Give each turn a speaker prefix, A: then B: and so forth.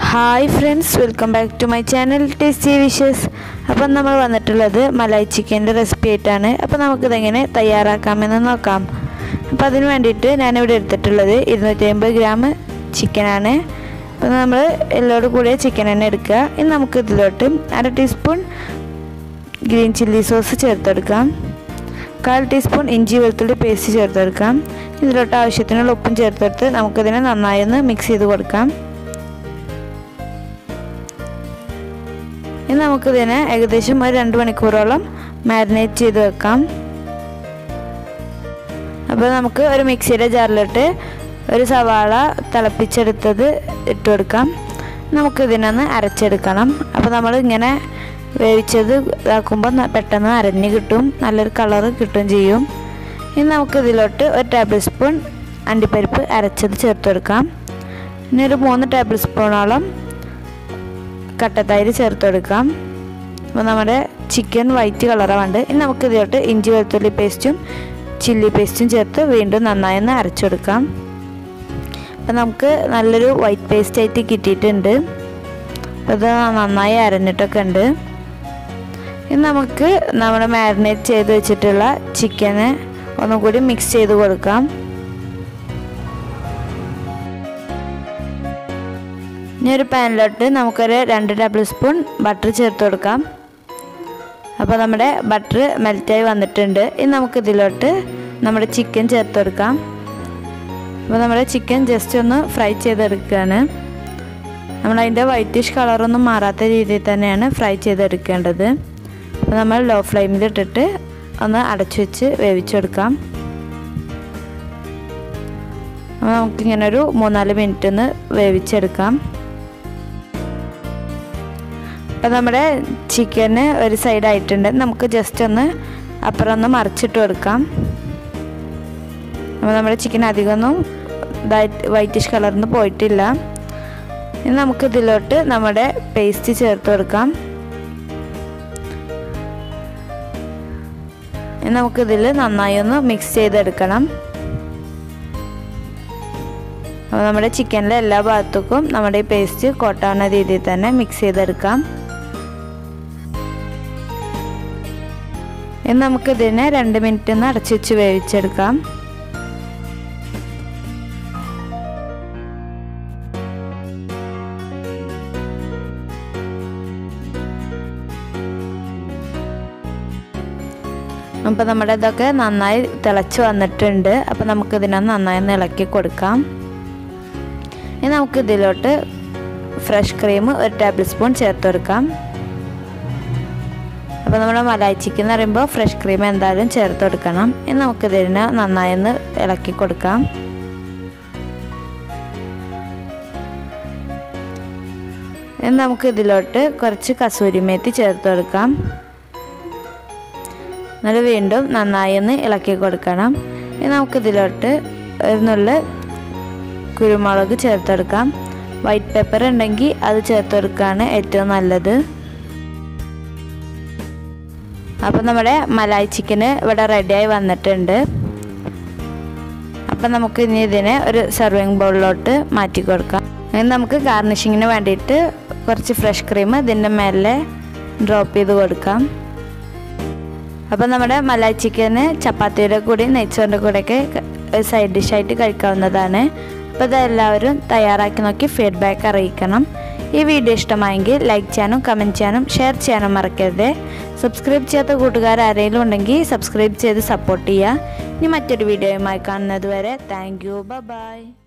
A: hi friends welcome back to my channel tasty wishes അപ്പം നമ്മൾ വന്നിട്ടുള്ളത് മലായി ചിക്കൻ്റെ റെസിപ്പി ആയിട്ടാണ് അപ്പോൾ നമുക്കിതെങ്ങനെ തയ്യാറാക്കാമെന്ന് നോക്കാം അപ്പോൾ അതിന് വേണ്ടിയിട്ട് ഞാനിവിടെ എടുത്തിട്ടുള്ളത് ഇരുന്നൂറ്റി അമ്പത് ഗ്രാം ചിക്കനാണ് അപ്പോൾ നമ്മൾ എല്ലോട് കൂടിയ ചിക്കൻ തന്നെ എടുക്കുക ഇനി നമുക്ക് ഇതിലോട്ട് അര ടീസ്പൂൺ ഗ്രീൻ ചില്ലി സോസ് ചേർത്തെടുക്കാം കാൽ ടീസ്പൂൺ ഇഞ്ചി വെളുത്തുള്ളി പേസ്റ്റ് ചേർത്തെടുക്കാം ഇതിലോട്ട് ആവശ്യത്തിനുള്ള ഉപ്പും ചേർത്തെടുത്ത് നമുക്കിതിനെ നന്നായി ഒന്ന് മിക്സ് ചെയ്ത് കൊടുക്കാം ഇനി നമുക്കിതിനെ ഏകദേശം ഒരു രണ്ട് മണിക്കൂറോളം മാരിനേറ്റ് ചെയ്ത് വെക്കാം അപ്പോൾ നമുക്ക് ഒരു മിക്സിയുടെ ജാറിലിട്ട് ഒരു സവാള തിളപ്പിച്ചെടുത്തത് ഇട്ട് കൊടുക്കാം നമുക്കിതിനൊന്ന് അരച്ചെടുക്കണം അപ്പോൾ നമ്മൾ ഇങ്ങനെ വേവിച്ചത് ഇതാക്കുമ്പോൾ പെട്ടെന്ന് അരഞ്ഞ് കിട്ടും നല്ലൊരു കളറ് കിട്ടുകയും ചെയ്യും ഇനി നമുക്കിതിലോട്ട് ഒരു ടേബിൾ സ്പൂൺ അണ്ടിപ്പരിപ്പ് അരച്ചത് ചേർത്ത് കൊടുക്കാം ഇനി ഒരു മൂന്ന് ടേബിൾ സ്പൂണോളം കട്ടത്തൈര് ചേർത്ത് കൊടുക്കാം അപ്പോൾ നമ്മുടെ ചിക്കൻ വൈറ്റ് കളറാണ് ഇനി നമുക്ക് ഇതിലോട്ട് ഇഞ്ചി വെളുത്തുള്ളി പേസ്റ്റും ചില്ലി പേസ്റ്റും ചേർത്ത് വീണ്ടും നന്നായി ഒന്ന് അരച്ചെടുക്കാം അപ്പോൾ നമുക്ക് നല്ലൊരു വൈറ്റ് പേസ്റ്റ് ആയിട്ട് കിട്ടിയിട്ടുണ്ട് അപ്പോൾ ഇത് നന്നായി അരഞ്ഞിട്ടൊക്കെ ഉണ്ട് ഇനി നമുക്ക് നമ്മുടെ മാരിനേറ്റ് ചെയ്ത് വെച്ചിട്ടുള്ള ചിക്കന് ഒന്നും കൂടി മിക്സ് ചെയ്ത് കൊടുക്കാം ഇനി ഒരു പാനിലോട്ട് നമുക്കൊരു രണ്ട് ടേബിൾ സ്പൂൺ ബട്ടർ ചേർത്ത് കൊടുക്കാം അപ്പോൾ നമ്മുടെ ബട്ടർ മെൽറ്റായി വന്നിട്ടുണ്ട് ഇനി നമുക്കിതിലോട്ട് നമ്മുടെ ചിക്കൻ ചേർത്ത് കൊടുക്കാം അപ്പോൾ നമ്മുടെ ചിക്കൻ ജസ്റ്റ് ഒന്ന് ഫ്രൈ ചെയ്തെടുക്കുകയാണ് നമ്മളതിൻ്റെ വൈറ്റിഷ് കളറൊന്നും മാറാത്ത രീതിയിൽ തന്നെയാണ് ഫ്രൈ ചെയ്തെടുക്കേണ്ടത് അപ്പോൾ നമ്മൾ ലോ ഫ്ലെയിമിലിട്ടിട്ട് ഒന്ന് അടച്ചു വെച്ച് വേവിച്ചെടുക്കാം അപ്പോൾ നമുക്കിങ്ങനെ ഒരു മൂന്നാല് മിനിറ്റ് ഒന്ന് വേവിച്ചെടുക്കാം അപ്പോൾ നമ്മുടെ ചിക്കന് ഒരു സൈഡ് ആയിട്ടുണ്ട് നമുക്ക് ജസ്റ്റ് ഒന്ന് അപ്പുറം ഒന്ന് മറിച്ചിട്ട് കൊടുക്കാം അപ്പോൾ നമ്മുടെ ചിക്കൻ അധികമൊന്നും വൈറ്റിഷ് കളർന്ന് പോയിട്ടില്ല ഇനി നമുക്ക് ഇതിലോട്ട് നമ്മുടെ പേസ്റ്റ് ചേർത്ത് കൊടുക്കാം ഇനി നമുക്കിതിൽ നന്നായി ഒന്ന് മിക്സ് ചെയ്തെടുക്കണം അപ്പോൾ നമ്മുടെ ചിക്കനിലെ എല്ലാ ഭാഗത്തേക്കും നമ്മുടെ ഈ പേസ്റ്റ് കോട്ടാവുന്ന രീതിയിൽ തന്നെ മിക്സ് ചെയ്തെടുക്കാം ഇനി നമുക്കിതിനെ രണ്ട് മിനിറ്റ് ഒന്ന് അടച്ചു വെച്ച് വേവിച്ചെടുക്കാം അപ്പോൾ നമ്മുടെ ഇതൊക്കെ നന്നായി തിളച്ച് വന്നിട്ടുണ്ട് അപ്പോൾ നമുക്കിതിനൊന്ന് നന്നായി ഒന്ന് ഇളക്കി കൊടുക്കാം ഇനി നമുക്കിതിലോട്ട് ഫ്രഷ് ക്രീം ഒരു ടേബിൾ സ്പൂൺ ചേർത്ത് കൊടുക്കാം അപ്പോൾ നമ്മുടെ മലായി ചിക്കൻ എന്ന് പറയുമ്പോൾ ഫ്രഷ് ക്രീം എന്തായാലും ചേർത്ത് കൊടുക്കണം ഇനി നമുക്കിതിനെ നന്നായി ഒന്ന് ഇളക്കി കൊടുക്കാം ഇനി നമുക്ക് ഇതിലോട്ട് കുറച്ച് കസൂരി മേത്തി ചേർത്ത് കൊടുക്കാം എന്നിട്ട് വീണ്ടും നന്നായി ഒന്ന് ഇളക്കി കൊടുക്കണം ഇനി നമുക്കിതിലോട്ട് ഒരു നുള്ളി കുരുമുളക് ചേർത്തെടുക്കാം വൈറ്റ് പെപ്പർ ഉണ്ടെങ്കിൽ അത് ചേർത്തെടുക്കുകയാണ് ഏറ്റവും നല്ലത് അപ്പം നമ്മുടെ മലായി ചിക്കന് ഇവിടെ റെഡിയായി വന്നിട്ടുണ്ട് അപ്പം നമുക്ക് ഇനി ഇതിനെ ഒരു സെർവിങ് ബൗളിലോട്ട് മാറ്റി കൊടുക്കാം ഇനി നമുക്ക് ഗാർണിഷിങ്ങിന് വേണ്ടിയിട്ട് കുറച്ച് ഫ്രഷ് ക്രീം ഇതിൻ്റെ മേലെ ഡ്രോപ്പ് ചെയ്ത് കൊടുക്കാം അപ്പം നമ്മുടെ മലായി ചിക്കന് ചപ്പാത്തിയുടെ കൂടി നെയ്ച്ചോറിൻ്റെ കൂടെയൊക്കെ സൈഡ് ഡിഷായിട്ട് കഴിക്കാവുന്നതാണ് അപ്പോൾ ഇതെല്ലാവരും തയ്യാറാക്കി നോക്കി ഫീഡ്ബാക്ക് അറിയിക്കണം ഈ വീഡിയോ ഇഷ്ടമായെങ്കിൽ ലൈക്ക് ചെയ്യാനും കമൻറ്റ് ചെയ്യാനും ഷെയർ ചെയ്യാനും മറക്കരുത് സബ്സ്ക്രൈബ് ചെയ്യാത്ത കൂട്ടുകാർ ആരെങ്കിലും ഉണ്ടെങ്കിൽ സബ്സ്ക്രൈബ് ചെയ്ത് സപ്പോർട്ട് ചെയ്യുക ഇനി മറ്റൊരു വീഡിയോയുമായി കാണുന്നത് വരെ താങ്ക് യു ബൈ